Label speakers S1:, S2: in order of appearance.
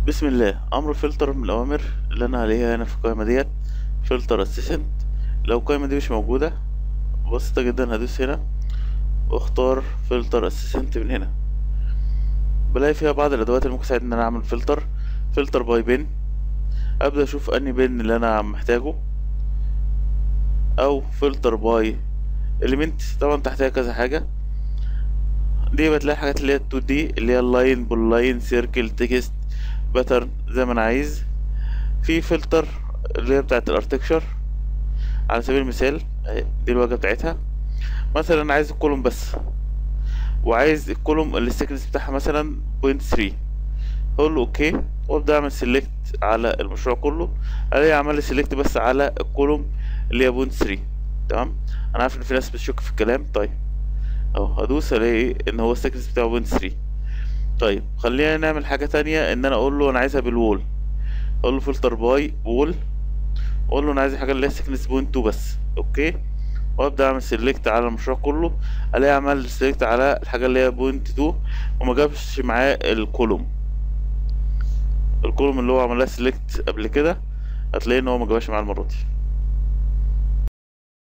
S1: بسم الله امر فلتر من الاوامر اللي انا عليها هنا في القائمه ديت فلتر اسيستنت لو القائمه دي مش موجوده بسيطه جدا هدوس هنا واختار فلتر اسيستنت من هنا بلاقي فيها بعض الادوات اللي ممكن تساعدني ان انا اعمل فلتر فلتر باي بين ابدا اشوف اني بين اللي انا محتاجه او فلتر باي اليمنت طبعا تحتها كذا حاجه دي بتلاقي حاجات اللي هي 2 دي اللي هي اللاين بول سيركل تكست باترن زي ما انا عايز في فلتر اللي هي بتاعت الارتكشر على سبيل المثال اهي دي الواجهه بتاعتها مثلا انا عايز الكولوم بس وعايز الكولوم السكنس بتاعها مثلا بوينت 3 اقول له اوكي وابدا اعمل سيلكت على المشروع كله الاقي عمل لي سيلكت بس على الكولوم اللي هي بوينت 3 تمام انا عارف ان في ناس بتشك في الكلام طيب اهو هدوس الاقي ان هو السكنس بتاعه بوينت 3 طيب خلينا نعمل حاجة تانية ان انا اقول له انا عايزها بالوول اقول له فلتر باي وول اقول له انا عايز الحاجة اللي هي سكنس بوينت 2 بس اوكي وابدا اعمل سيلكت على المشروع كله الاقي عمل سيلكت على الحاجة اللي هي بوينت 2 وما جابش معاه الكولوم الكولوم اللي هو عمل لها سيلكت قبل كده هتلاقي ان هو ما جابش معاه المرة دي